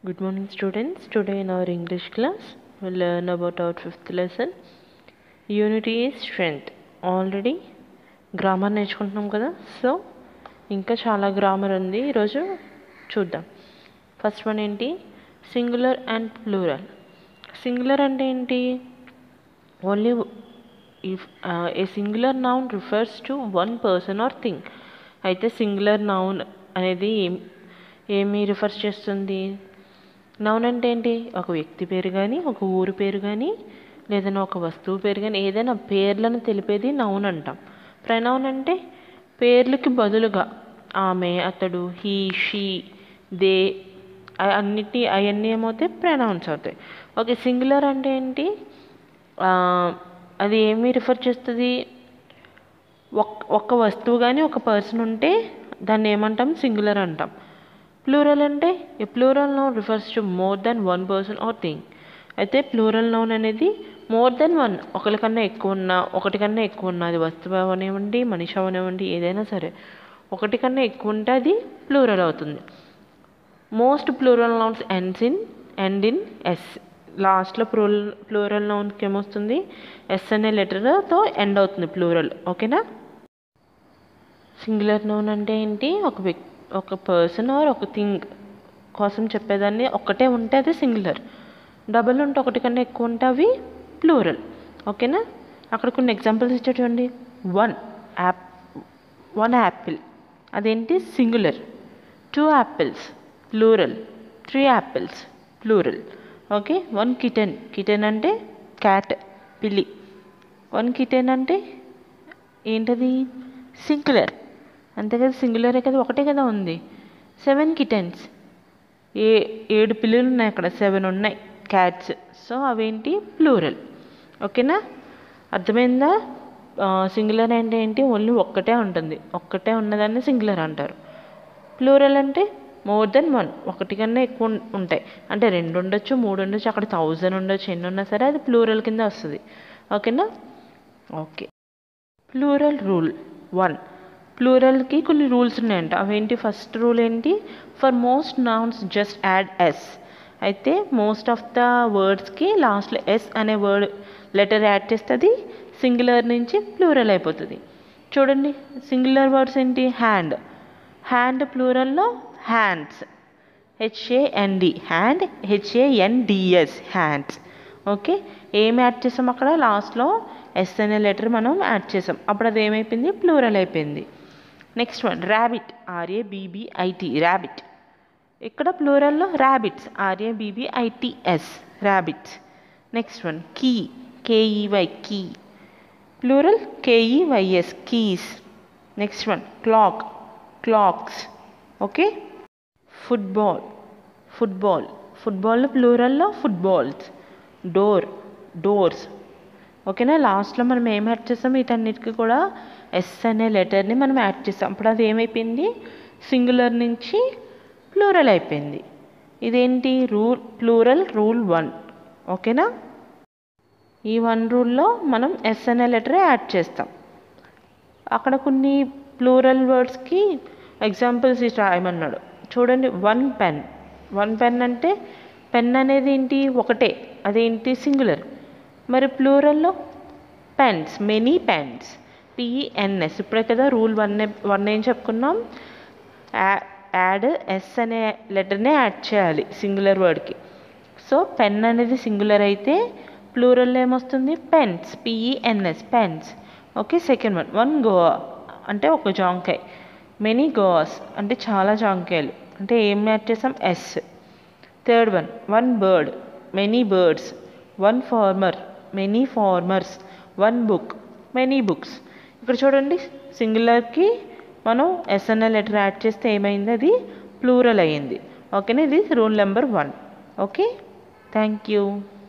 Good morning, students. Today in our English class, we'll learn about our fifth lesson. Unity is strength. Already grammar నేర్చుకుంటున్నాం కదా so ఇంకా చాలా grammar ఉంది ఈరోజు చూద్దాం ఫస్ట్ వన్ ఏంటి సింగులర్ అండ్ ప్లూరల్ సింగులర్ అంటే ఏంటి only if a singular noun refers to one person or thing అయితే సింగులర్ నౌన్ అనేది ఏం ఏమి రిఫర్స్ చేస్తుంది నౌన్ అంటే ఏంటి ఒక వ్యక్తి పేరు కానీ ఒక ఊరు పేరు కానీ లేదన్నా ఒక వస్తువు పేరు కానీ ఏదైనా పేర్లను తెలిపేది నౌన్ అంటాం ప్రనౌన్ అంటే పేర్లకి బదులుగా ఆమె అతడు హీ షీ దే అన్నిటి అవన్నీ ఏమవుతాయి ప్రనౌన్స్ అవుతాయి ఓకే సింగులర్ అంటే ఏంటి అది ఏమి రిఫర్ చేస్తుంది ఒక్ ఒక్క వస్తువు కానీ ఒక పర్సన్ ఉంటే దాన్ని ఏమంటాం సింగులర్ అంటాం ప్లూరల్ అంటే a plural noun refers to more than one person or thing అయితే ప్లూరల్ నౌన్ అనేది మోర్ దెన్ వన్ ఒకరికన్నా ఎక్కువ ఉన్న ఒకటి కన్నా ఎక్కువ ఉన్న అది వస్తువు అవనివ్వండి మనిషి అవనివ్వండి ఏదైనా సరే ఒకటి కన్నా ఎక్కువ ఉంటే అది ప్లూరల్ అవుతుంది most plural nouns ends in end in S లాస్ట్లో ప్లూరల్ ప్లూరల్ నౌన్కి ఏమొస్తుంది ఎస్ అనే లెటర్తో ఎండ్ అవుతుంది ప్లూరల్ ఓకేనా సింగులర్ నౌన్ అంటే ఏంటి ఒక వ్యక్తి ఒక పర్సన్ ఆర్ ఒక థింగ్ కోసం చెప్పేదాన్ని ఒక్కటే ఉంటే అది సింగులర్ డబుల్ ఉంటే ఒకటి కన్నా ఎక్కువ ఉంటే అవి ప్లూరల్ ఓకేనా అక్కడ కొన్ని ఎగ్జాంపుల్స్ ఇచ్చా చూడండి వన్ యాప్ వన్ యాపిల్ అదేంటి singular two apples plural three apples plural okay one kitten kitten అంటే క్యాట్ పిల్లి వన్ కిటెన్ అంటే ఏంటది సింగులర్ అంతే కదా సింగులరే కదా ఒకటే కదా ఉంది సెవెన్ కిటెన్స్ ఏ ఏడు పిల్లలు ఉన్నాయి అక్కడ సెవెన్ ఉన్నాయి క్యాట్స్ సో అవేంటి ప్లూరల్ ఓకేనా అర్థమైందా సింగులర్ అంటే ఏంటి ఓన్లీ ఒక్కటే ఉంటుంది ఒక్కటే ఉన్నదాన్ని సింగులర్ అంటారు ప్లూరల్ అంటే మోర్ దెన్ వన్ ఒకటి కన్నా ఎక్కువ ఉంటాయి అంటే రెండు ఉండొచ్చు మూడు ఉండొచ్చు అక్కడ థౌజండ్ ఉండొచ్చు ఎన్ని ఉన్నా సరే అది ప్లూరల్ కింద వస్తుంది ఓకేనా ఓకే ప్లూరల్ రూల్ వన్ ప్లూరల్కి కొన్ని రూల్స్ ఉన్నాయంట అవేంటి ఫస్ట్ రూల్ ఏంటి for most nouns just add S అయితే మోస్ట్ ఆఫ్ ద వర్డ్స్కి లాస్ట్లో ఎస్ అనే వర్డ్ లెటర్ యాడ్ చేస్తే అది సింగులర్ నుంచి ప్లూరల్ అయిపోతుంది చూడండి సింగులర్ వర్డ్స్ ఏంటి హ్యాండ్ హ్యాండ్ ప్లూరల్లో hands H A N D hand H A N D S hands okay ఏం యాడ్ చేసాం అక్కడ లాస్ట్లో ఎస్ అనే లెటర్ మనం యాడ్ చేసాం అప్పుడు అది ఏమైపోయింది ప్లూరల్ అయిపోయింది నెక్స్ట్ వన్ ర్యాబిట్ ఆర్ఏబీబీఐటి ర్యాబిట్ ఇక్కడ ప్లూరల్లో rabbits ఆర్ఏబీబీఐటిఎస్ rabbits next one key KEY key plural కేఈవైఎస్ keys next one clock clocks okay football football football ప్లూరల్లో footballs door doors ఓకేనా లాస్ట్లో మనం ఏం యాడ్ చేస్తాం వీటన్నిటికీ కూడా ఎస్ అనే లెటర్ని మనం యాడ్ చేస్తాం అప్పుడు అది ఏమైపోయింది సింగులర్ నుంచి ప్లూరల్ అయిపోయింది ఇదేంటి రూల్ ప్లూరల్ రూల్ వన్ ఓకేనా ఈ వన్ రూల్లో మనం ఎస్ అనే లెటర్ యాడ్ చేస్తాం అక్కడ కొన్ని ప్లూరల్ వర్డ్స్కి ఎగ్జాంపుల్స్ రాయమన్నాడు చూడండి వన్ పెన్ వన్ పెన్ అంటే పెన్ అనేది ఏంటి ఒకటే అదేంటి సింగులర్ మరి ప్లూరల్లో పెన్స్ మెనీ పెన్స్ పిఈఎన్ఎస్ ఇప్పుడే కదా రూల్ వన్ వన్ ఏం చెప్పుకున్నాం యాడ్ ఎస్ అనే లెటర్నే యాడ్ చేయాలి సింగులర్ వర్డ్కి సో పెన్ అనేది సింగులర్ అయితే ప్లూరల్ ఏమొస్తుంది pens P E N S pens okay second one one guava అంటే ఒక జాంకాయ్ మెనీ గోవాస్ అంటే చాలా జాంకాయలు అంటే ఏం యాడ్ చేసాం S third one one bird many birds one farmer many farmers one book many books ఇక్కడ చూడండి సింగులర్కి మనం ఎస్ఎన్ఎల్ లెటర్ యాడ్ చేస్తే ఏమైంది అది ప్లూరల్ అయ్యింది ఓకేనా ఇది rule number one okay thank you